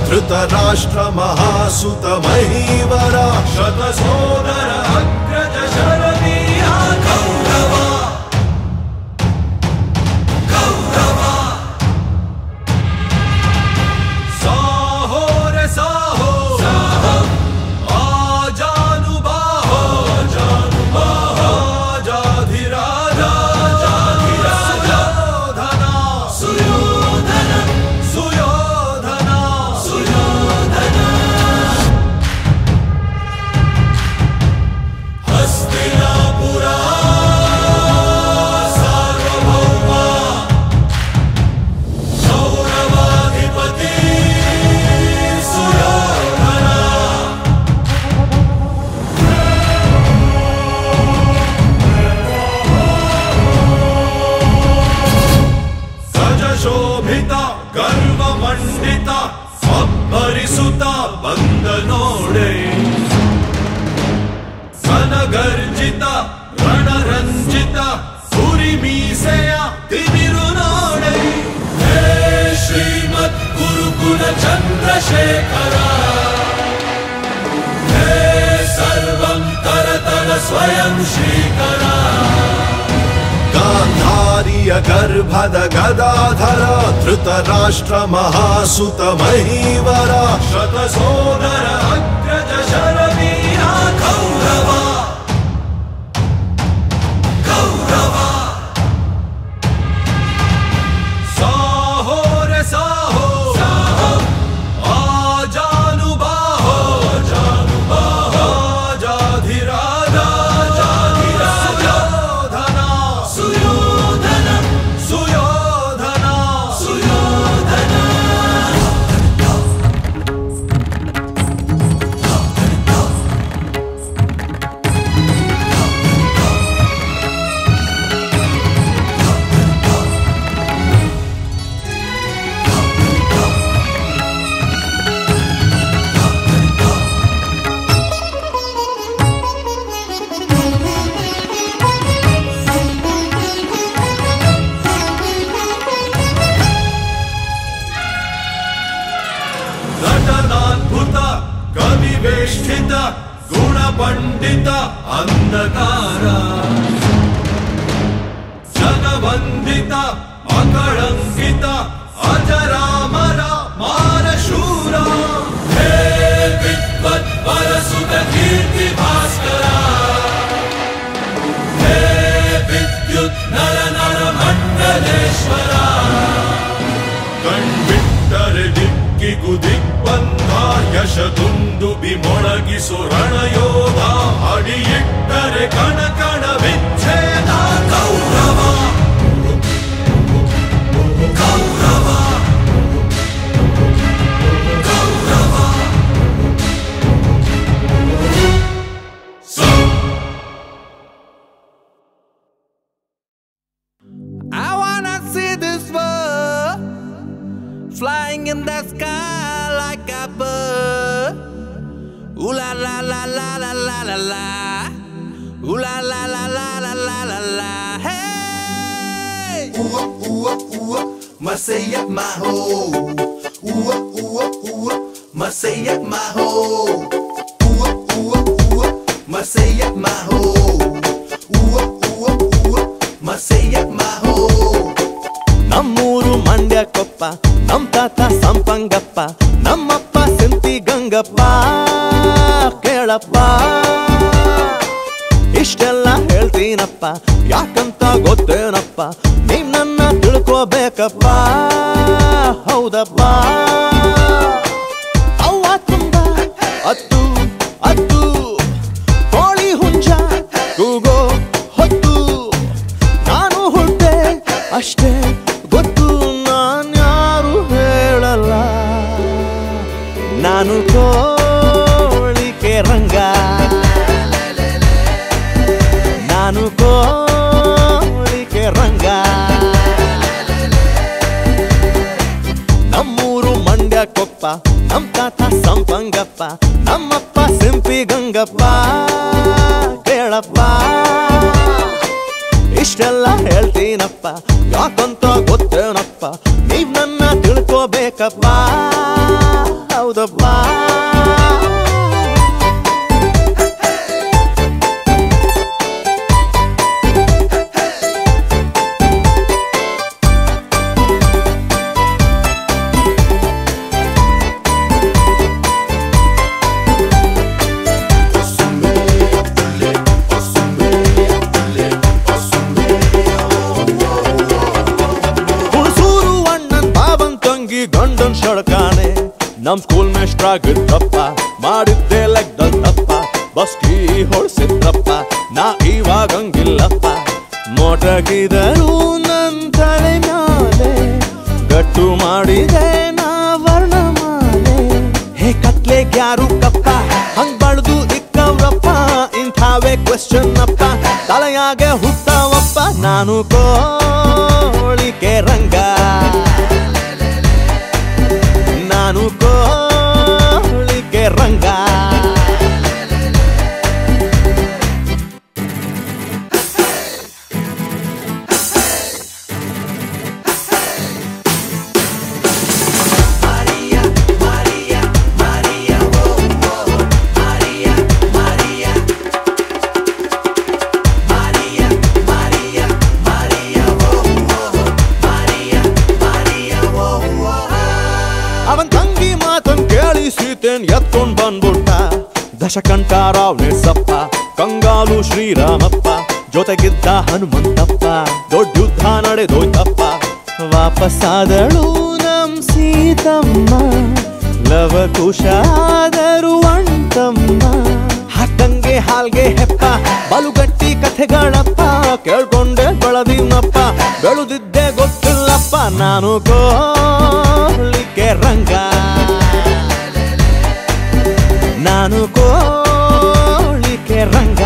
ಧೃತರಾಷ್ಟ್ರ ಮಹಾಸುತ ಮಹೀವರ ಶತಸೋದರ ಅಗ್ರಜ ಶರವೀರ ಕೌರವ ಕೌರವ ಸಾಹೋ ರೆ ಸಾಹೋ ಆಜಾನುಬಾಹೋ ಆಜಾಧಿರಾಜ ಸುಯೋಧನ ಸುಯೋಧನ ಸುಯೋಧನ ಸುಯೋಧನ ಹಸ್ತಿನಾಪುರ ಸಾರ್ವಭೌಮ ಗೌರವಾಧಿಪತಿ ಸುಯೋಧನ ಸಜ ಶೋಭಿತ ಗರ್ವ ಮಂಡಿತ ಅಬ್ಬರಿಸುತ್ತ ಬಂದ ನೋಡೆ ಸನಗರ್ಜಿತ ರಣರಂಜಿತ ಸುರಿ ಮೀಸೆಯ ತಿಮಿರು ನೋಡೆ ಹೇ ಶ್ರೀಮತ್ ಗುರುಕುಲ ಚಂದ್ರಶೇಖರ ಹೇ ಸರ್ವಂ ಕರತಲ ಸ್ವಯಂ ಶ್ರೀಕರ ಗಾಂಧಾರಿಯ ಗರ್ಭದ ಗದಾಧರ ಧೃತರಾಷ್ಟ್ರ ಮಹಾಸುತ ಮಹೀವರ ಶತಸೋದರ ಅಗ್ರಜ ಶರವೀರ ಕೌರವ ಕೌರವ ಸಾಹೋ ರೆ ಸಾಹೋ ಆಜಾನುಬಾಹೋ ಆಜಾಧಿರಾಜ ಸುಯೋಧನ ಸುಯೋಧನ ಸುಯೋಧನ ಸುಯೋಧನ ನಟನಾದ್ಭುತ ಕವಿವೇಷ್ಠಿತ ಗುಣಪಂಡಿತ ಅಂಧಕಾರ ಜನವಂದಿತ ಅಕಳಂಕಿತ ಅಜರಾಮರ ಮಾರಶೂರ ಹೇ ವಿದ್ವತ್ ಪರಸುತ ಕೀರ್ತಿ ಭಾಸ್ಕರ ಹೇ ವಿದ್ಯುತ್ ನರ ನರ ಮಂಡಲೇಶ್ವರ ಕಣ್ಬಿಟ್ಟರೆ ದಿಕ್ಕಿಗು ದಿಗ್ಬಂಧ ಯಶದುಂದುಬಿ ಮೊಳಗಿಸು ರಣಯೋಧ ಅಡಿಯಿಟ್ಟರೆ ಕಣ ಕಣ ವಿಚ್ಛೇದ Kaurava Kaurava Kaurava so I wanna see this world flying in the sky like a bird. Ooh la la la la la la la la. Ooh la la la la la la la la. Hey! Ooh, ooh, ooh, Marseille my ho. Ooh, ooh, ooh, Marseille my ho. Ooh, ooh, ooh, Marseille my ho. Ooh, ooh, ooh, Marseille my ho. ನಮ್ಮೂರು ಮಂಡ್ಯ ಕೊಪ್ಪ ನಮ್ ತಾತ ಸಂಪಂಗಪ್ಪ ನಮ್ಮಪ್ಪ ಸಿಂತಿ ಗಂಗಪ್ಪ ಕೇಳಪ್ಪ ಇಷ್ಟೆಲ್ಲ ಹೇಳ್ತೀನಪ್ಪ ಯಾಕಂತ ಗೊತ್ತೇನಪ್ಪ ನೀವ್ ನನ್ನ ತಿಳ್ಕೋಬೇಕಪ್ಪ ಹೌದಪ್ಪ ಅವ್ವ ತುಂಬ ಅತ್ತು ಅತ್ತು ಕೋಳಿ ಹುಂಜ ಕೂಗೋ ಹೊತ್ತು ನಾನು ಹುಟ್ಟೆ ಅಷ್ಟೇ ಗೊತ್ತು ನಾನ್ಯಾರು ಹೇಳಲ್ಲ ನಾನು ಕೋಳಿಕೆ ರಂಗ ನಾನು ಕೋಳಿಕೆ ರಂಗ ನಮ್ಮೂರು ಮಂಡ್ಯ ಕೊಪ್ಪ ನಮ್ ತಾತ ಸಂಪಂಗಪ್ಪ ನಮ್ಮಪ್ಪ ಸಿಂಪಿ ಗಂಗಪ್ಪ ಕೇಳಪ್ಪ ಇಷ್ಟೆಲ್ಲ ಹೇಳ್ತೀನಪ್ಪ ಯಾಕಂತ ಗೊತ್ತೇನಪ್ಪ ತಪ್ಪ ನೀವ್ ನನ್ನ ತಿಳ್ಕೋಬೇಕಪ್ಪ ಹೌದಪ್ಪ ಹುಣಸೂರು ಅಣ್ಣನ್ ಬಾಬನ್ ತಂಗಿ ಗಂಡನ್ ಶಳಕಾನೆ ನಮ್ ಸ್ಕೂಲ್ ಮೇಷ್ಟ್ರಾಗಿದ್ದಪ್ಪ ಮಾಡಿದ್ದೆ ಲೆಕ್ಕದಲ್ ತಪ್ಪ ಬಸ್ಕಿ ಹೊಡ್ಸಿದ್ರಪ್ಪ ನಾ ಇವಾಗಂಗಿಲ್ಲಪ್ಪ ಮೊಟಗಿದರು ನನ್ ತಲೆ ಮ್ಯಾಲೆ ಗಟ್ಟು ಮಾಡಿದೆ ನಾ ವರ್ಣಮಾಲೆ ಹೇ ಕತ್ಲೆಗ್ ಯಾರು ಕಪ್ಪ ಹಂಗ್ ಬಳ್ದು ಇಕ್ಕವ್ರಪ್ಪ ಇಂಥವೇ ಕ್ವೆಶ್ಚನ್ ಅಪ್ಪ ತಲೆಯಾಗೆ ಹುಟ್ಟವಪ್ಪ ನಾನು ಕೋಳಿಕೆ ರಂಗ ನಾನು ಕೋಳಿಕೆ ರಂಗ Maria, Maria, Maria, oh, oh. Maria, Maria. Maria, Maria, Maria, oh, oh. Maria, Maria, oh, oh. ಅವನ್ ತಂಗಿ ಮಾತನ್ ಕೇಳಿ ಸೀತೆನ್ ಎತ್ಕೊಂಡ್ ಬಂದ್ಬಿಟ್ಟ ದಶಕಂಠರಾವ್ ನಿಸಪ್ಪ ಕಂಗಾಲು ಶ್ರೀರಾಮಪ್ಪ ಜೊತೆಗಿದ್ದ ಹನುಮಂತಪ್ಪ ದೊಡ್ಡ ಯುದ್ಧ ನಡೆದೋಯ್ತಪ್ಪ ವಾಪಸ್ಸಾದಳು ನಮ್ ಸೀತಮ್ಮ ಲವಕುಶ ಆದರು ಅಣ್ತಮ್ಮ ಹಕ್ಕಂಗೆ ಹಾಲ್ಗೆ ಹೆಪ್ಪ ಬಲುಗಟ್ಟಿ ಕಥೆಗಳಪ್ಪ ಕೇಳ್ಕೊಂಡೆ ಬೆಳದಿನಪ್ಪ ಬೆಳೆದಿದ್ದೆ ಗೊತ್ತಿಲ್ಲಪ್ಪ ನಾನು ಕೋಳಿಕೆ ರಂಗ ನಾನು ಕೋಳಿಕೆ ರಂಗ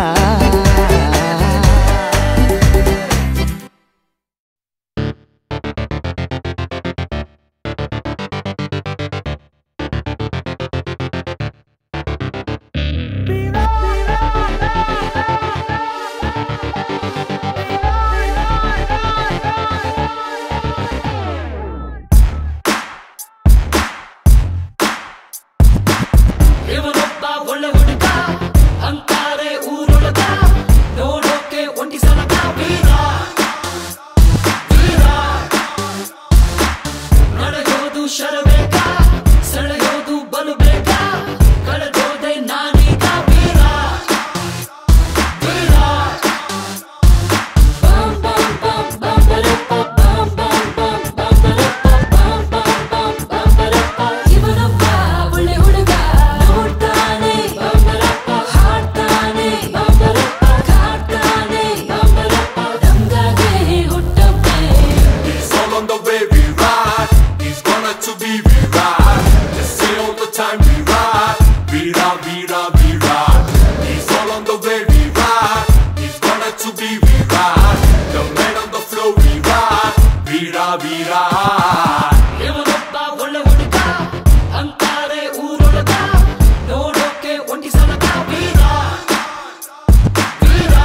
ಇವನೊಬ್ಬ ಒಳ್ಳೆ ಹುಡುಗ ಅಂತಾರೆ ಊರೊಳಗ ನೋಡೋಕೆ ಒಂಟಿ ಸಲಗ ವೀರ ವೀರ ನಡೆಯೋದು ಶರಬೇಕ ಸೆಳೆಯೋದು ಬಲು ಬೇಕ ಕಳೆದೋದೆ ನಾನೀಗ ವೀರ ವೀರ ಬಂ ಬಂ ಬಂ ಬಂಬರಪ್ಪ ಬಂ ಬಂ ಬಂ ಬಂಬರಪ್ಪ ಬಂ ಬಂ ಬಂ ಬಂಬರಪ್ಪ ಇವನೊಬ್ಬ ಒಳ್ಳೆ ಹುಡುಗ ನೋಡ್ತಾನೆ ಬಂಬರಪ್ಪ ಹಾಡ್ತಾನೆ ಬಂಬರಪ್ಪ ಕಾಡ್ತಾನೆ ಬಂಬರಪ್ಪ ನಮ್ಗಾಗೆ ಹುಟ್ಟೊಬ್ಬೆ He's all on the way we ride. He's gonna to be we ride. Just say all the time we ride. We ride, we ride, we ride. He's all on the way we ride. He's gonna to be we ride. The man on the floor we ride. We ride, we ride. ಇವನೊಬ್ಬ ಒಳ್ಳೆ ಹುಡುಗ ಅಂತಾರೆ ಊರೊಳಗ ನೋಡೋಕೆ ಒಂಟಿ ಸಲಗ ವೀರ ವೀರ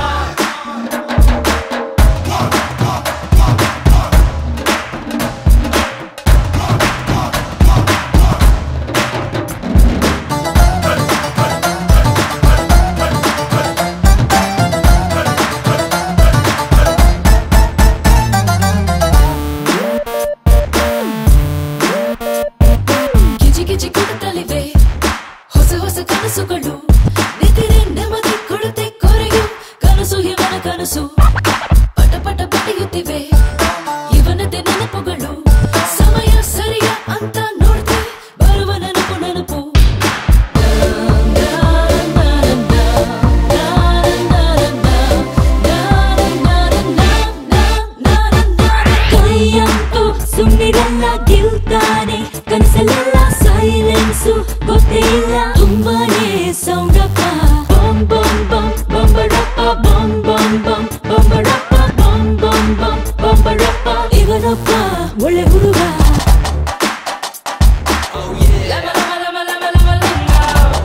ಗಿಜಿ ಗಿಜಿ ಕೊಡುತ್ತಲಿವೆ ಹೊಸ ಹೊಸ ಕನಸುಗಳು ನಿದ್ರೆ ನೆಮ್ಮದಿ ಕೊಡುತ್ತೆ ಕೊರೆಯು ಕನಸು ಇವನ ಕನಸು ಪಟ ಪಟ ಪಡೆಯುತ್ತಿವೆ ಇವನದೇ ನೆನಪುಗಳು ಸಮಯ ಸರಿಯ ಅಂತ ನೋಡ್ತೆ ಬರುವ ನೆನಪು ನೆನಪು ಕೈಯಂತೂ ಸುಮ್ಮಿರಲ್ಲ ಗೆಲ್ತಾನೆ ಕನಸಲೆಲ್ಲ ಸೈಲೆನ್ಸು ಗೊತ್ತೇ ಇಲ್ಲ ತುಂಬಾನೇ ಸೌಂಡಪ್ಪ ಬಂ ಬಂ ಬಂ ಬಂಬಡಪ್ಪ ಬಂ ಬಂ ಬಂ ಬಂಬಡಪ್ಪ ಬಂ ಬಂ ಬಂ ಬಂಬಡಪ್ಪ ಇವನೊಬ್ಬ ಒಳ್ಳೆ ಹುಡುಗ Lama, lama, lama, lama, lama, lingo.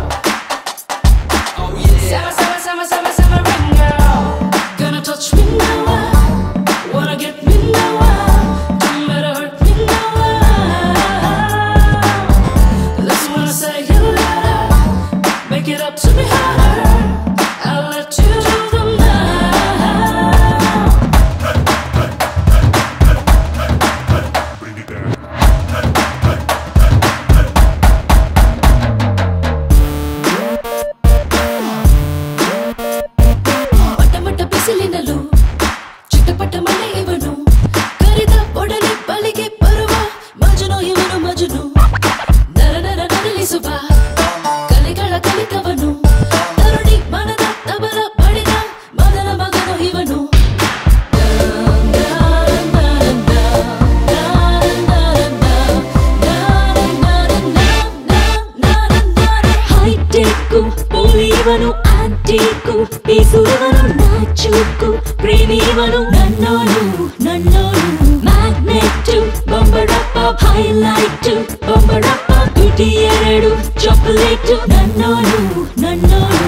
Summer, summer, summer, summer, summer rain girl. Gonna touch me now, uh, wanna get me now, uh, don't better hurt me Break it up to me harder. I'll let you do the now. ಪಟ ಪಟ ಬಿಸಿಲಿನಲು ಚಿಟ್ಟಪಟ ಮಳೆ ಇವನು ಕರಿದ ಒಡನೆ ಬಳಿಗೆ ಬರುವ ಮಜನು ಇವನು ಮಜನು ನರ ನರ ನರಳಿಸುವ ಕಲೆಗಳ ಕಲಿತವನು ತರುಣಿ ಮನದ ತಬಲ ಬಡಿದ ಮದನ ಮಗನು ಇವನು ಹೈಟೆಕ್ಕು ಪೋಲಿಯವನು ಆಂಟಿಕ್ಕು ಬೀಸುವವನು ನಾಚುಕ್ಕು ಪ್ರೇಮಿಯವನು ನನ್ನೋನು ನನ್ನೋನು ಮ್ಯಾಗ್ನೆಟ್ಟು ಬೊಂಬಡಪ್ಪ ಹೈಲೈಟು ಬೊಂಬಡಪ್ಪ ತುಟಿ ಎರಡು ಚಾಕೊಲೇಟು ನನ್ನೋನು ನನ್ನೋನು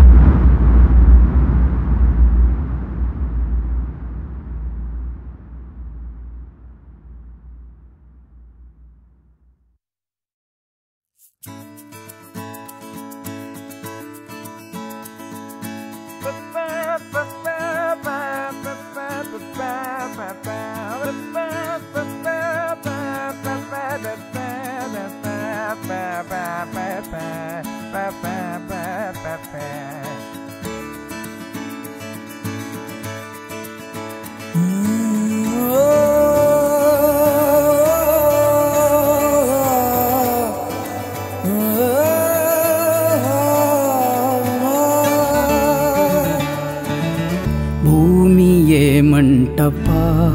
ಭೂಮಿಯೇ ಮಂಟಪ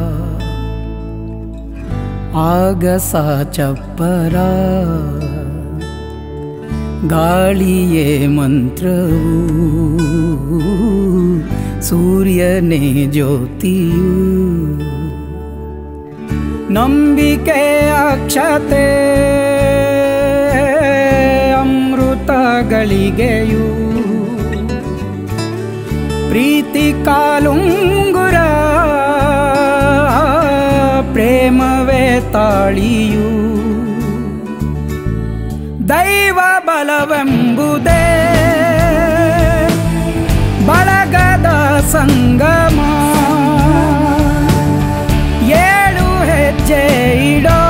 ಆಗಸ ಚಪ್ಪರ ಗಾಳಿಯೇ ಮಂತ್ರವು ಸೂರ್ಯನೇ ಜ್ಯೋತಿಯು ನಂಬಿಕೆ ಅಕ್ಷತೆ ಅಮೃತಗಳಿಗೆಯೂ ಪ್ರೀತಿ ಕಾಲುಂಗುರ ಪ್ರೇಮವೇ ತಾಳಿಯು ದೈವ ಬಲವೆಂಬುದೇ ಬಳಗದ ಸಂಗಮ ಏಳು ಹೆಜ್ಜೆ ಇಡೋ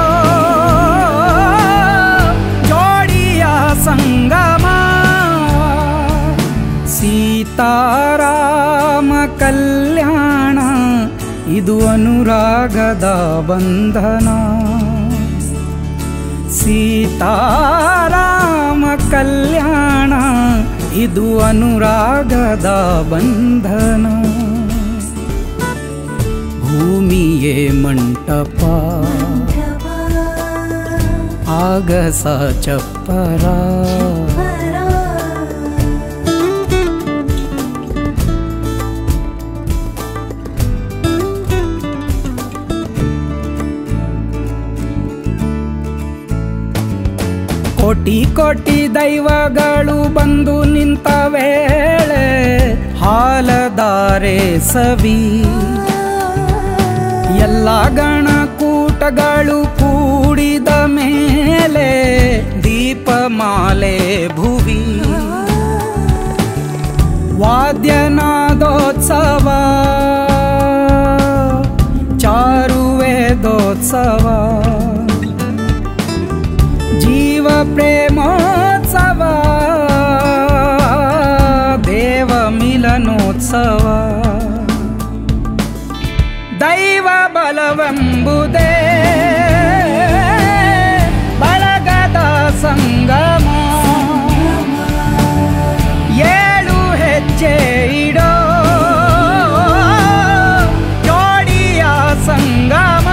ಜೋಡಿಯ ಸಂಗಮ ಸೀತಾರಾಮ ಕಲ್ಯಾಣ ಇದು ಅನುರಾಗದ ಬಂಧನ ಸೀತಾರಾಮ ಕಲ್ಯಾಣ ಇದು ಅನುರಾಗದ ಬಂಧನ ಭೂಮಿಯೇ ಮಂಟಪ ಆಗಸ ಚಪ್ಪರ ಕೋಟಿ ಕೋಟಿ ದೈವಗಳು ಬಂದು ನಿಂತ ವೇಳೆ ಹಾಲದಾರೆ ಸವಿ ಎಲ್ಲ ಗಣಕೂಟಗಳು ಕೂಡಿದ ಮೇಲೆ ದೀಪಮಾಲೆ ಭುವಿ ವಾದ್ಯನಾದೋತ್ಸವ ಚಾರುವೇದೋತ್ಸವ ಜೀವ ಪ್ರೇಮೋತ್ಸವ ದೇವ ಮಿಲನೋತ್ಸವ ದೈವ ಬಲವೆಂಬುದೇ ಬಳಗದ ಸಂಗಮ ಏಳು ಹೆಜ್ಜೆ ಇಡೋ ಜೋಡಿಯ ಸಂಗಮ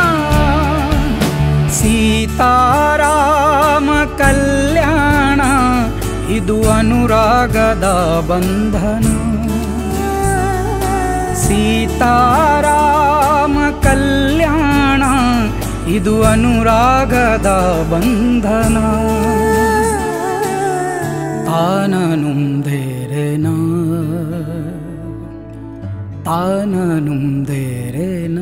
ಸೀತಾರಾಮ ಕಲ್ಯಾಣ ಇದು ಅನುರಾಗದ ಬಂಧನ ಸೀತಾರಾಮ ಕಲ್ಯಾಣ ಇದು ಅನುರಾಗದ ಬಂಧನ ತಾನನುಂದೇರೆನ ತಾನನುಂದೇರೆನ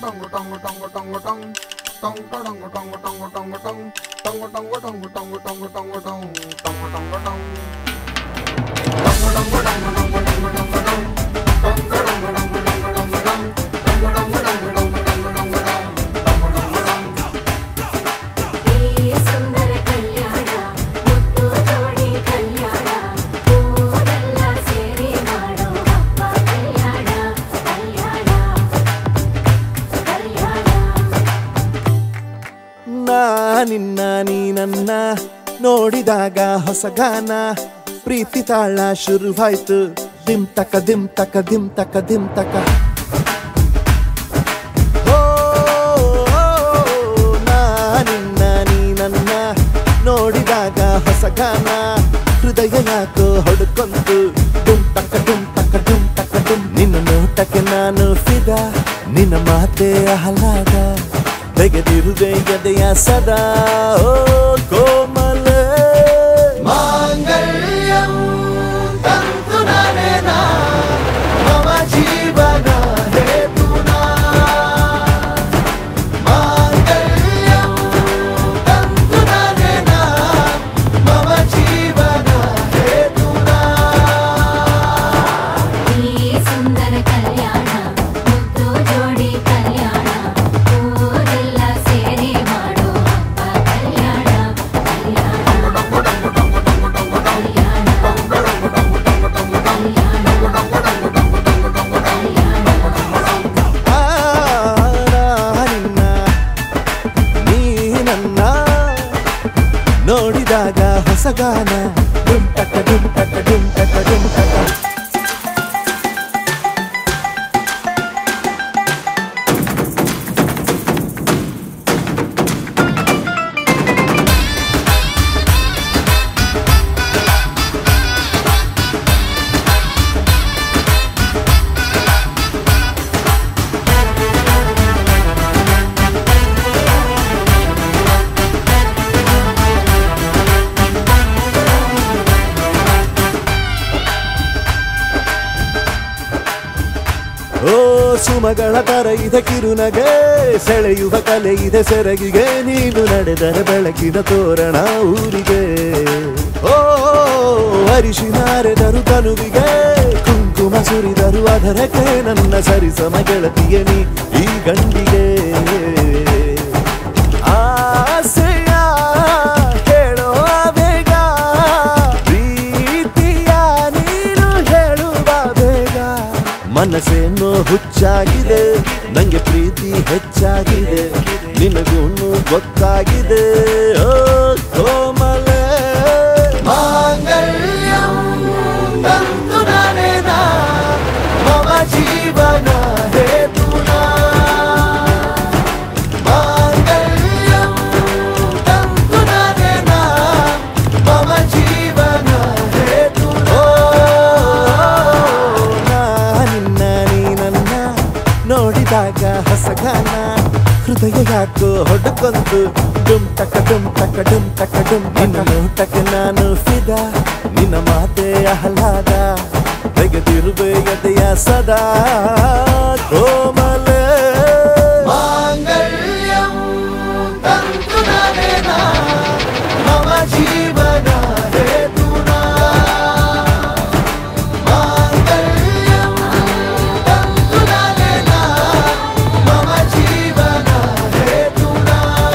ಈ ಸುಂದರ ಕಲ್ಯಾಣ ಮುತ್ತು ಜೋಡಿ ಕಲ್ಯಾಣ ಊರೆಲ್ಲ ಸೇರಿ ಮಾಡೋ ಹಬ್ಬ ಕಲ್ಯಾಣ ಕಲ್ಯಾಣ ಕಲ್ಯಾಣ ನಾ ನಿನ್ನ ನೀ ನನ್ನ ನೋಡಿದಾಗ ಹೊಸ ಗಾನ ಪ್ರೀತಿ ತಾಳ ಶುರುವಾಯ್ತು ದಿಮ್ ತಕ ದಿಮ್ ತಕ ದಿಮ್ ತಕ ದಿಮ್ ತಕ ಓ, ನಾ ನಿನ್ನ ನೀ ನನ್ನ ನೋಡಿದಾಗ ಹೊಸ ಗಾನ ಹೃದಯ ಯಾಕೋ ಹೊಡ್ಕೊಂತು ಡುಮ್ ತಕ ಡುಮ್ ತಕ ಡುಮ್ ತಕ ಡುಮ್ ನಿನ್ನ ನೋಟಕ್ಕೆ ನಾನು ಫಿದ ನಿನ್ನ ಮಾತೆ ಆಹ್ಲಾದ ತೆಗೆದಿರುವೆ ಎದೆಯ ಸದಾ ಓ ಕೋಮಲ ಮಾಂಗಲ್ಯಂ ತಂತು ನಾನೇನಾ ಮಮ ಜೀವನ ಹೇತುನಾ ಮಾಂಗಲ್ಯಂ ತಂತು ನಾನೇನಾ ಮಮ ಜೀವನ ಹೇತುನಾ ಈ ಸುಂದರ ಕಲ್ಯಾಣ ಮುತ್ತು ಜೋಡಿ ಕಲ್ಯಾಣ ಊರೆಲ್ಲ ಸೇರಿ ಮಾಡೋ ಹಬ್ಬ ಕಲ್ಯಾಣ ಕಲ್ಯಾಣ ಆ, ನಿನ್ನ ನೀ ನನ್ನ ನೋಡಿದಾಗ ಹೊಸ ಗಾನ ಡುಮ್ ಟಕ ಡುಮ್ ಟಕ ಡುಮ್ ಟಕ ಡುಮ್ ಟಕ ಓ ಸುಮಗಳ ತರ ಇದೆ ಕಿರುನಗೆ ಸೆಳೆಯುವ ಕಲೆ ಇದೆ ಸೆರಗಿಗೆ ನೀನು ನಡೆದರೆ ಬೆಳಕಿನ ತೋರಣ ಊರಿಗೆ ಓ ಅರಿಶಿನಾರೆದರು ತನುವಿಗೆ ಕುಂಕುಮ ಸುರಿದರು ಅದರಕ್ಕೆ ನನ್ನ ಸರಿಸಮ ಗೆಳತಿಯ ನೀ ಈ ಗಂಡಿಗೆ ಆಸೆಯ ಹೇಳೋ ಬೇಗ ಪ್ರೀತಿಯ ನೀನು ಹೇಳುವ ಬೇಗ ಮನಸ್ಸೇನೋ ಹುಚ್ಚಾಗಿದೆ ನಂಗೆ ಪ್ರೀತಿ ಹೆಚ್ಚಾಗಿದೆ ನಿನಗೂನು ಗೊತ್ತಾಗಿದೆ ಓ ಕೋಮಲ ಮಾಂಗಲ್ಯಂ ತಂತು ನಾನೇನಾ ಮಮ ಜೀವನ ಹೇತುನಾ ಮಾಂಗಲ್ಯಂ ತಂತು ನಾನೇನಾ ಮಮ ಜೀವನ ಹೇತುನಾ ನಾ ನಿನ್ನ ನೀ ನನ್ನ ನೋಡಿದಾಗ ಹೊಸ ಗಾನ ಹೃದಯ ಯಾಕೋ ಹೊಡ್ಕೊಂತು ಡುಮ್ ಟಕ ಡುಮ್ ಟಕ ಡುಮ್ ಟಕ ಡುಮ್ ನಿನ್ನ ನೋಟಕ್ಕೆ ನಾನು ಫಿದ ನಿನ್ನ ಮಾತೆ ಆಹ್ಲಾದ ತೆಗೆದಿರುವೆ ಎದೆಯ ಸದಾ ಕೋಮಲ ಮಾಂಗಲ್ಯಂ ತಂತು ನಾನೇನಾ ಮಮ ಜೀವನ ಹೇತುನಾ ಮಾಂಗಲ್ಯಂ ತಂತು ನಾನೇನಾ ಮಮ ಜೀವನ ಹೇತುನಾ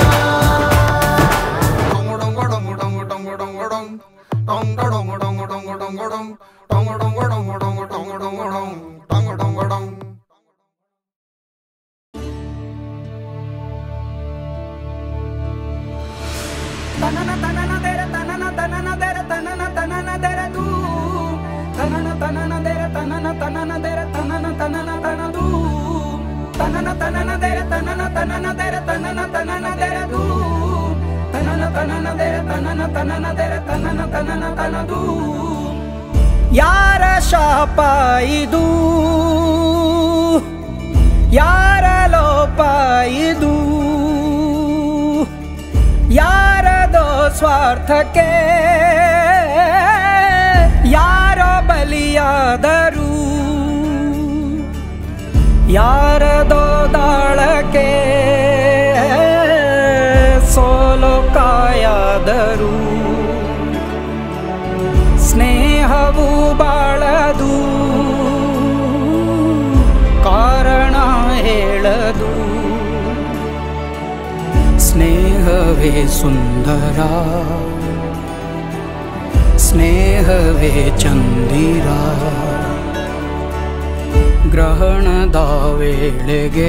ತನನ ತನನ ದೆರ ತನನ ತನನ ದೆರ ತನನ ತನನ ದೆರ ದೂ ತನನ ತನನ ದೆರ ತನನ ತನನ ದೆರ ತನನ ತನನ ತನದು ತನನ ತನನ ದೆರ ತನನ ತನನ ದೆರ ತನನ ತನನ ದೆರ ದೂ ತನನ ತನನ ದೆರ ತನನ ತನನ ದೆರ ತನನ ತನನ ತನದು ಯಾರ ಶಾಪ ಇದು ಯಾರ ಲೋಪ ಇದು ಯಾರದೋ ಸ್ವಾರ್ಥಕ್ಕೆ ಯಾರೋ ಬಲಿಯಾದರು ಯಾರದೋ ದಾಳಕೆ ಸೋಲು ಕಾಯಾದರು ಸ್ನೇಹವು ಬಾಳದು ಕಾರಣ ಹೇಳದು ಸ್ನೇಹವೇ ಸುಂದರ ಸ್ನೇಹವೇ ಚಂದಿರ ಗ್ರಹಣದ ವೇಳೆಗೆ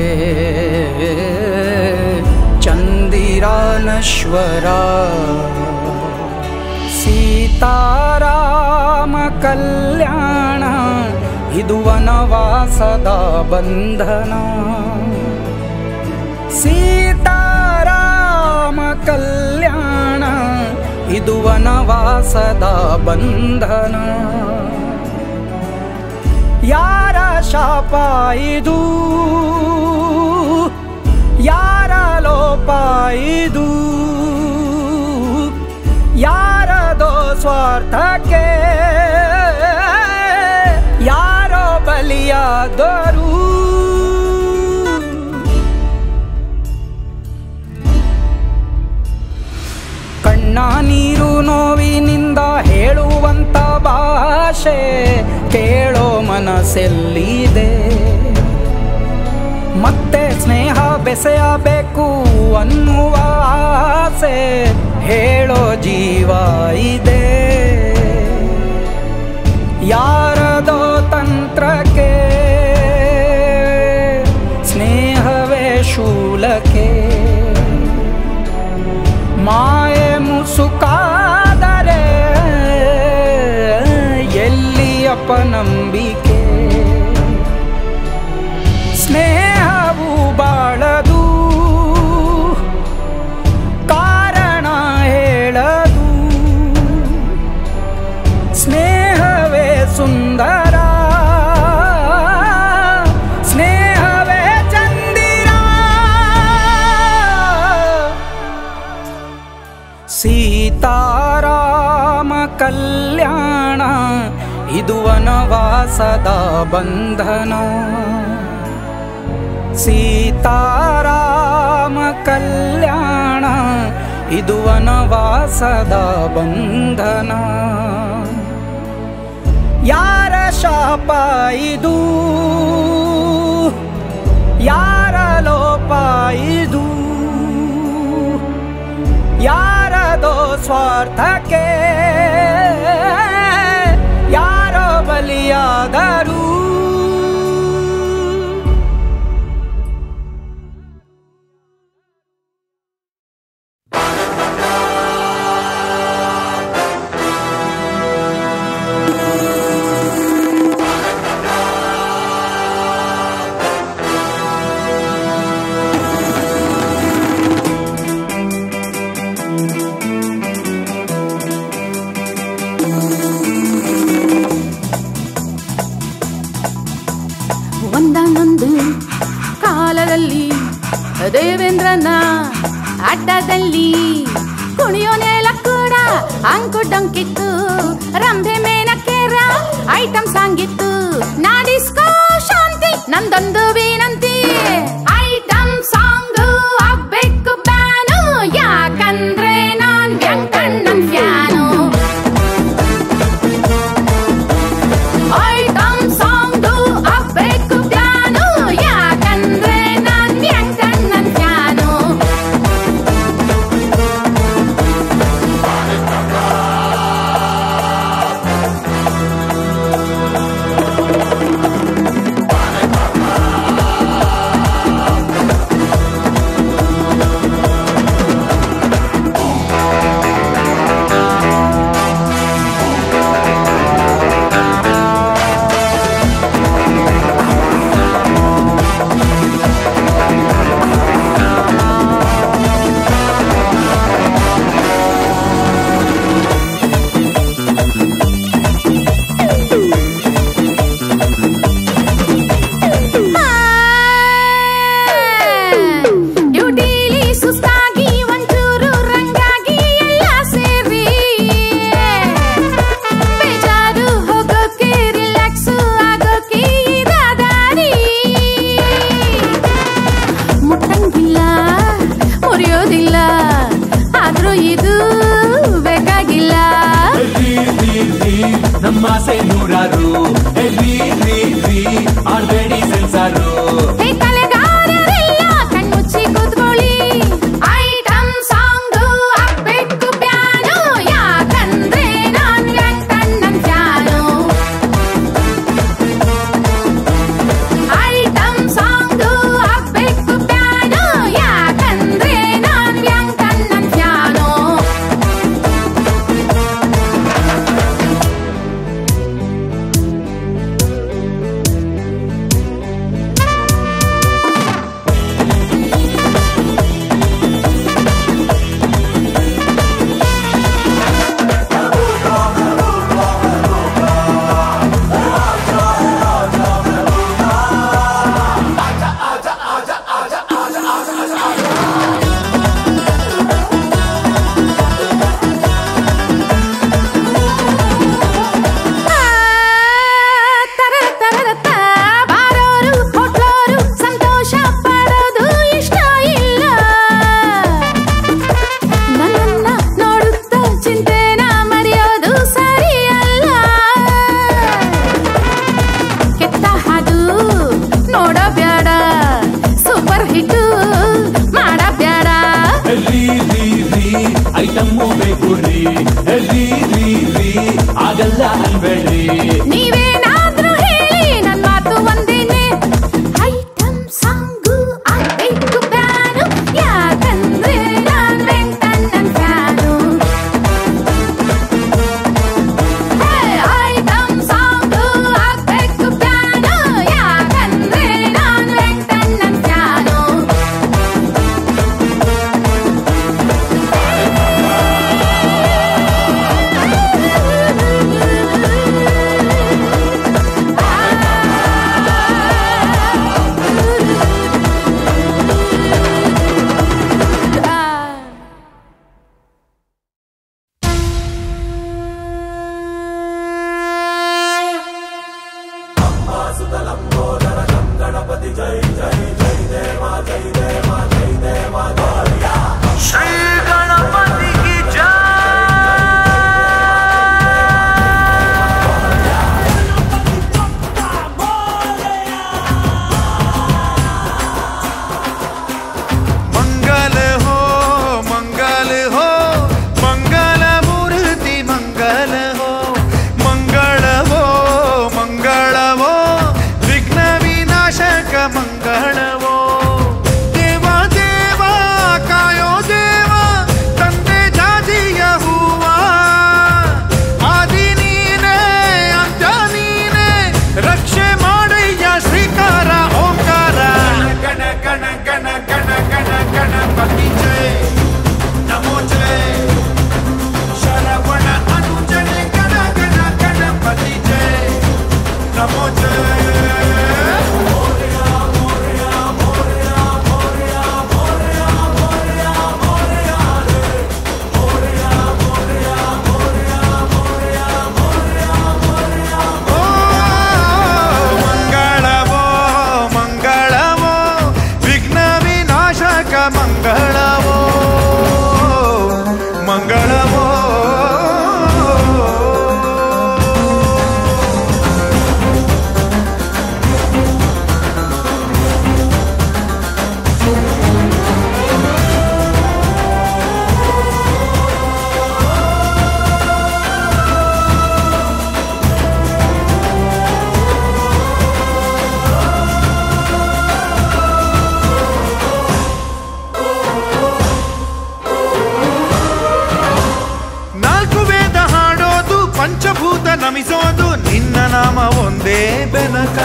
ಚಂದಿರ ನಶ್ವರ ಸೀತಾರಾಮ ಕಲ್ಯಾಣ ಇದು ವನವಾಸದ ಬಂಧನ ಸೀತಾರಾಮ ಕಲ್ಯಾಣ ಇದು ವನವಾಸದ ಬಂಧನ ಯಾರ ಶಾಪ ಇದು ಯಾರ ಲೋಪ ಇದು ಯಾರದೋ ಸ್ವಾರ್ಥಕ್ಕೆ ಯಾರೋ ಬಲಿಯಾದರು ಕಣ್ಣ ನೀರು ನೋವಿನಿಂದ ಹೇಳುವಂತ ಭಾಷೆ ಕೇಳೋ ಮನಸ್ಸೆಲ್ಲಿದೆ ಮತ್ತೆ ಸ್ನೇಹ ಬೆಸೆಯಬೇಕು ಅನ್ನುವ ಆಸೆ ಹೇಳೋ ಜೀವ ಇದೆ ಯಾರದೋ ತಂತ್ರಕ್ಕೆ ಸ್ನೇಹವೇ ಶೂಲಕ್ಕೆ ಮಾಯೆ ಮುಸುಕಾದರೆ ಎಲ್ಲಿ ಅಪನಂಬಿಕೆ ಸ್ನೇಹವು ಬಾಳದು ಕಾರಣ ಹೇಳದು ಸ್ನೇಹವೇ ಸುಂದರ ಸ್ನೇಹವೇ ಚಂದಿರ ಸೀತಾರಾಮ ಕಲ್ಯಾಣ ಇದು ವನವಾಸದ ಬಂಧನ ಸೀತಾರಾಮ ಕಲ್ಯಾಣ ಇದು ವನವಾಸದ ಬಂಧನ ಯಾರ ಶಾಪ ಇದು ಯಾರ ಲೋಪ ಇದು ಯಾರದೋ ಸ್ವಾರ್ಥಕ್ಕೆ ಯಾರೋ ಬಲಿಯಾದರು ಒಂದಾನೊಂದು ಕಾಲದಲ್ಲಿ ದೇವೇಂದ್ರನ ಅಡ್ಡದಲ್ಲಿ ಕುಣಿಯೋ ನೆಲ ಕೂಡ ಅಂಕು ಡೊಂಕಿತ್ತು ರಂಭೆ ಮೇನಕ್ಕೇರ ಐಟಮ್ ಸಾಂಗಿತ್ತು ನಾಡಿಸ್ಕೋ ಶಾಂತಿ ನಂದೊಂದು ವಿನಂತಿ ಐಟಮ್ ಸಾಂಗು ಆಗ್ಬೇಕು ಬ್ಯಾನು ಯಾಕಂದ್ರೆ ನಾನ್ ವ್ಯಂಕಣ್ಣನ್ ಫ್ಯಾನು ಐಟಮ್ ಸಾಂಗು ಆಗ್ಬೇಕು ಪ್ಲಾನು ಯಾಕಂದ್ರೆ ನಾನ್ ವ್ಯಂಕಣ್ಣನ್ ಫ್ಯಾನು ಮಂಗಳವೋ ಮಂಗಳವೋ ನಾಲ್ಕು ವೇದ ಹಾಡೋದು ಪಂಚಭೂತ ನಮಿಸೋದು ನಿನ್ನ ನಾಮ ಒಂದೇ ಬೆನಕ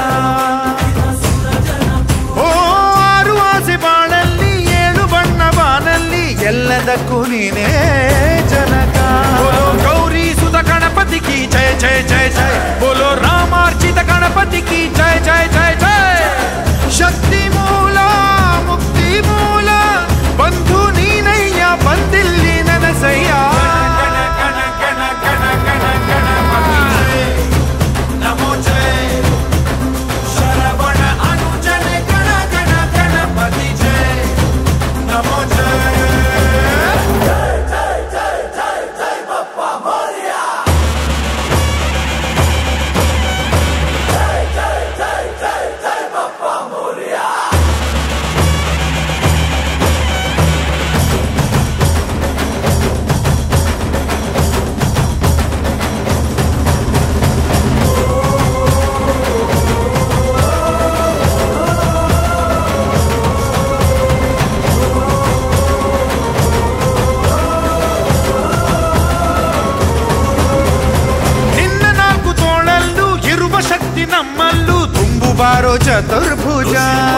ಓ ಆರು ಆಸೆ ಬಾಳಲ್ಲಿ ಏಳು ಬಣ್ಣ ಬಾನಲ್ಲಿ ಎಲ್ಲದಕ್ಕೂ ನೀನೇ ಜನಕ ಬೋಲೋ ಗೌರಿ ಸುತ ಗಣಪತಿ ಕಿ ಜಯ ಜಯ ಜಯ ಜಯ ಬೋಲೋ ರಾಮಾರ್ಚಿತ ಗಣಪತಿ ಕಿ ಜಯ ಜಯ ಜಯ ಜಯ ಶಕ್ತಿ ಮೂಲ ಮುಕ್ತಿ ಮೂಲ ಬಂಧು ನೀನಯ್ಯ ಬಂದಿಲ್ಲಿ ನನಸಯ್ಯ ನಮೋ ಜಯ ಶರವಣ ಅನುಜನ ಗಣ ಗಣ ಗಣಪತಿ ಜಯ ನಮೋ ಜಯ ನಿನ್ನ ನಾಲ್ಕು ತೋಳಲ್ಲೂ ಇರುವ ಶಕ್ತಿ ನಮ್ಮಲ್ಲೂ ತುಂಬು ಬಾರೋ ಚತುರ್ಭುಜ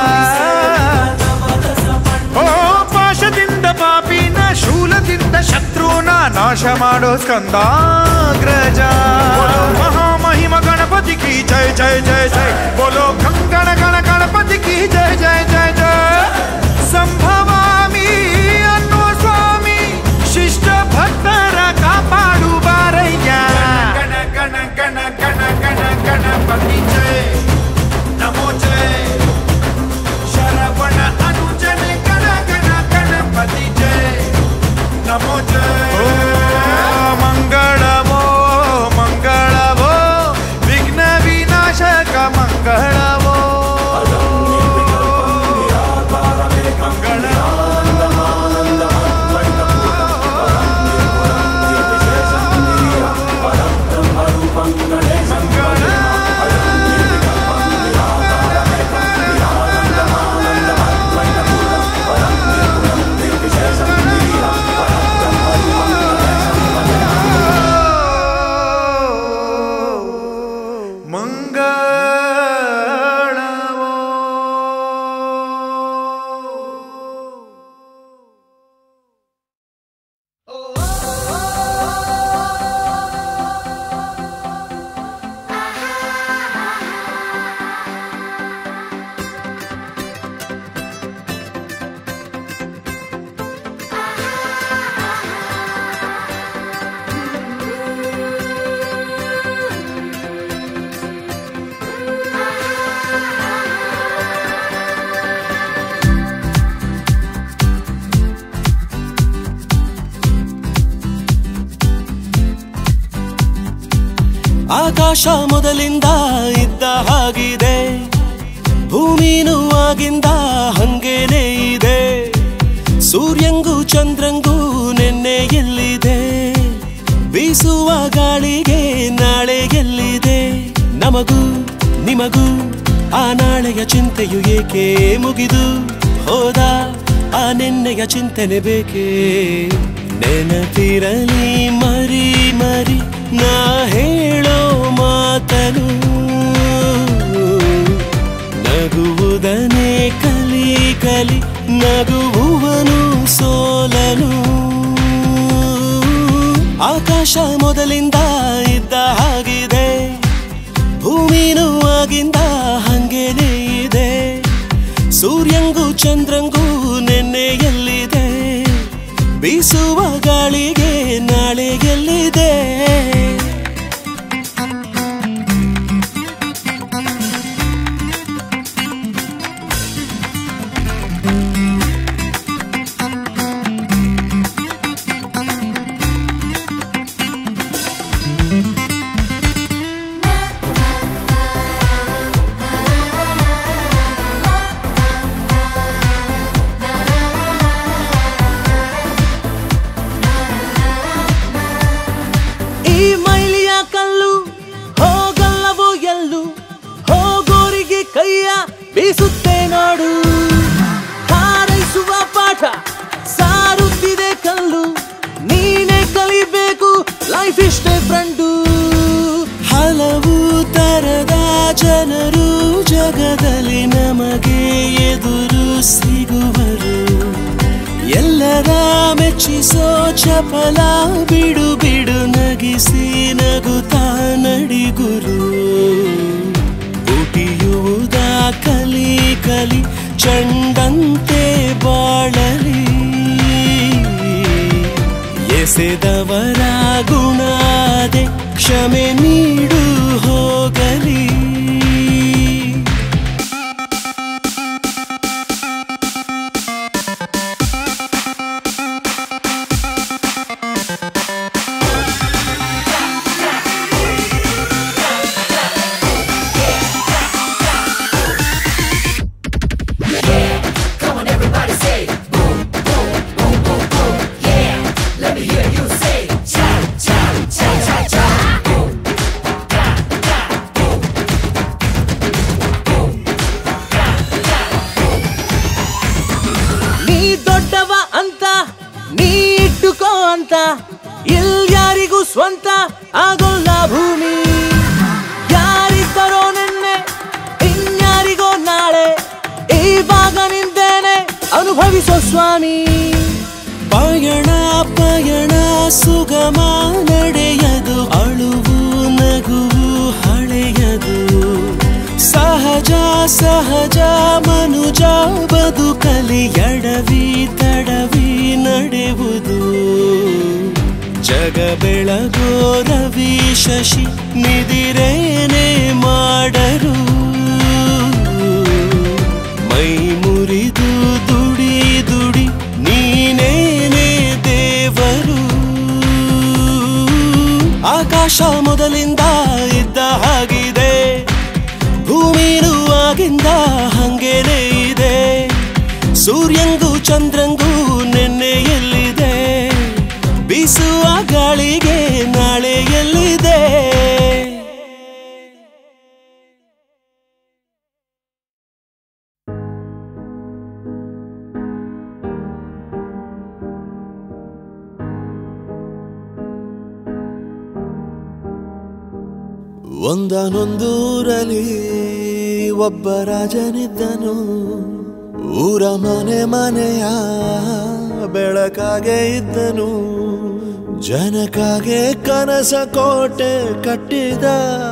ಓ ಪಾಶದಿಂದ ಪಾಪಿನ ಶೂಲದಿಂದ ಶತ್ರುನ ನಾಶ ಮಾಡೋ ಸ್ಕಂದಾಗ್ರಜ ಮಹಾಮಹಿಮ ಗಣಪತಿ ಕಿ ಜಯ ಜಯ ಜಯ ಜಯ ಬೋಲೋ ಕಂಗಣ ಗಣ ಗಣಪತಿ ಕಿ ಜಯ ಜಯ ಜಯ ಜಯ ಸಂಭವಾಮಿ ಅನ್ನೋ ಸ್ವಾಮಿ ಶಿಷ್ಟ ಭಕ್ತರ ಕಾಪಾಡು ಬಾರಯ್ಯ ಗಣ ಗಣ ಗಣ ಗಣ ಗಣ ಗಣಪತಿ ಜಯ ನಮೋ ಜಯ ಶರವಣ ಅನುಜನ ಗಣ ಗಣ ಗಣಪತಿ ಜಯ ನಮೋ ಜಯ ಮಂಗಳವೋ ಮಂಗಳವೋ ವಿಘ್ನ ವಿನಾಶಕ ಮಂಗಳವೋ ಮಂಗಳವೋ ಆಕಾಶ ಮೊದಲಿಂದ ಇದ್ದ ಹಾಗಿದೆ ಭೂಮಿನೂ ಆಗಿಂದ ಹಂಗೇನೆ ಇದೆ ಸೂರ್ಯಂಗೂ ಚಂದ್ರಂಗೂ ನಿನ್ನೆ ಎಲ್ಲಿದೆ ಬೀಸುವ ಗಾಳಿಗೆ ನಾಳೆ ಎಲ್ಲಿದೆ ನಮಗೂ ನಿಮಗೂ ಆ ನಾಳೆಯ ಚಿಂತೆಯು ಏಕೆ ಮುಗಿದು ಹೋದ ಆ ನಿನ್ನೆಯ ಚಿಂತನೆ ಬೇಕೇ ನೆನಪಿರಲಿ ಮರಿ ಮರಿ ನಾ ಹೇಳೋ ಮಾತನು ನಗುವುದನೇ ಕಲಿ ಕಲಿ ನಗುವನು ಸೋಲನು ಆಕಾಶ ಮೊದಲಿಂದ ಇದ್ದ ಹಾಗಿದೆ ಭೂಮಿನೂ ಆಗಿಂದ ಹಂಗೇನೆ ಇದೆ ಸೂರ್ಯಂಗೂ ಚಂದ್ರಂಗೂ ನಿನ್ನೆ ಎಲ್ಲಿದೆ ಬೀಸುವ ಗಾಳಿಗೆ ನಾಳೆ ಎಲ್ಲಿದೆ ಲೈಫ್ ಇಷ್ಟೇ ಫ್ರೆಂಡು ಹಲವು ತರದ ಜನರು ಜಗದಲ್ಲಿ ನಮಗೆ ಎದುರು ಸಿಗುವರು ಎಲ್ಲರ ಮೆಚ್ಚಿಸೋ ಚಪಲ ಬಿಡು ಬಿಡು ನಗಿಸಿ ನಗುತ್ತಾ ನಡಿಗುರು ಪುಟಿಯುವುದ ಕಲಿ ಕಲಿ ಚಂಡಂತೆ ಬಾಳಲಿ ಎಸೆದವರ ಗುಣಾದೆ ಕ್ಷಮೆ ನೀಡು ಹೋಗಲಿ ನೀ ದೊಡ್ಡವ ಅಂತ ನೀ ಇಟ್ಟುಕೋ ಅಂತ ಇಲ್ಯಾರಿಗೂ ಸ್ವಂತ ಆಗೋಲ್ಲ ಭೂಮಿ ಯಾರಿದ್ದರೋ ನಿನ್ನೆ ಇನ್ಯಾರಿಗೋ ನಾಳೆ ಇವಾಗ ನಿಂದೇನೆ ಅನುಭವಿಸೋ ಸ್ವಾಮಿ ಪಯಣ ಪಯಣ ಸುಗಮ ನಡೆಯದು ಅಳುವು ನಗುವು ಹಳೆಯದು ಸಹಜ ಸಹಜ ಮನುಜ ಬದುಕಲಿ ಎಡವಿ ತಡವಿ ನಡೆಯುವುದು ಜಗ ಬೆಳಗೋ ರವಿ ಶಶಿ ನಿದಿರೇನೆ ಮಾಡರು ಮೈ ಮುರಿದು ದುಡಿ ದುಡಿ ನೀನೇನೆ ದೇವರು ಆಕಾಶ ಮೊದಲಿಂದ ಇದ್ದ ಹಾಗಿದೆ ಭೂಮಿನೂ ಆಗಿಂದ ಹಂಗೇನೆ ಇದೆ ಸೂರ್ಯಂಗೂ ಚಂದ್ರಂಗೂ ನಿನ್ನೆ ಎಲ್ಲಿದೆ ಬೀಸುವ ಗಾಳಿಗೆ ನಾಳೆ ಎಲ್ಲಿದೆ ಒಂದನೊಂದೂರಲ್ಲಿ ಒಬ್ಬ ರಾಜನಿದ್ದನು ಊರ ಮನೆ ಮನೆಯ ಬೆಳಕಾಗೆ ಇದ್ದನು ಜನಕಾಗೆ ಕನಸ ಕೋಟೆ ಕಟ್ಟಿದ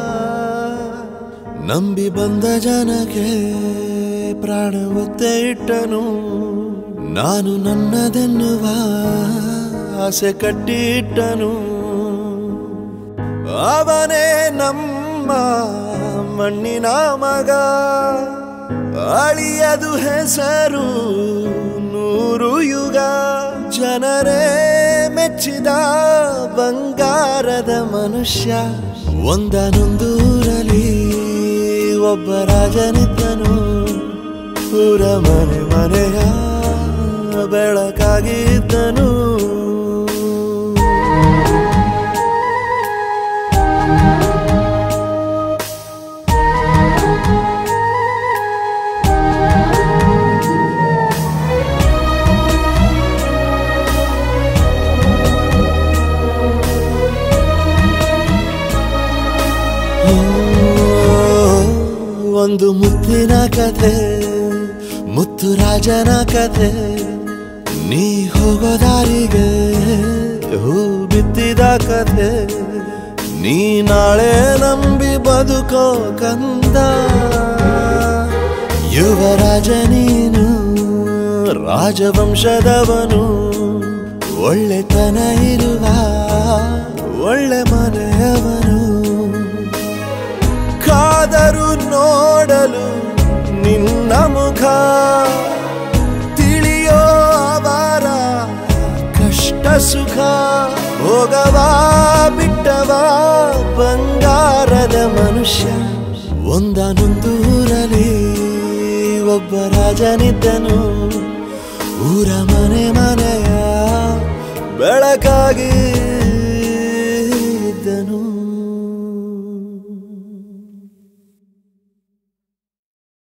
ನಂಬಿ ಬಂದ ಜನಕ್ಕೆ ಪ್ರಾಣ ಒತ್ತೆ ಇಟ್ಟನು ನಾನು ನನ್ನದೆನ್ನುವ ಆಸೆ ಕಟ್ಟಿಟ್ಟನು ಅವನೇ ನಮ್ಮ ಮಣ್ಣಿನ ಮಗ ಅಳಿಯದು ಹೆಸರು ನೂರು ಯುಗ ಜನರೇ ಮೆಚ್ಚಿದ ಬಂಗಾರದ ಮನುಷ್ಯ ಒಂದನೊಂದೂರಲ್ಲಿ ಒಬ್ಬ ರಾಜನಿದ್ದನು ಊರ ಮನೆ ಮನೆಯ ಬೆಳಕಾಗಿದ್ದನು ಒಂದು ಮುತ್ತಿನ ಕಥೆ ಮುತ್ತು ರಾಜನ ಕಥೆ ನೀ ಹೋಗೋ ದಾರಿಗೆ ಹೂ ಬಿತ್ತಿದ ಕಥೆ ನೀ ನಾಳೆ ನಂಬಿ ಬದುಕೋ ಕಂದ ಯುವರಾಜ ನೀನು ರಾಜವಂಶದವನು ಒಳ್ಳೆತನ ಇರುವ ಒಳ್ಳೆ ಮನೆಯವನು ಕಾದರು ನೋಡಲು ನಿನ್ನ ಮುಖ ತಿಳಿಯೋ ಅವರ ಕಷ್ಟ ಸುಖ ಹೋಗವಾ ಬಿಟ್ಟವಾ ಬಂಗಾರದ ಮನುಷ್ಯ ಒಂದನೊಂದೂರಲ್ಲಿ ಒಬ್ಬ ರಾಜನಿದ್ದನು ಊರ ಮನೆ ಮನೆಯ ಬೆಳಕಾಗಿ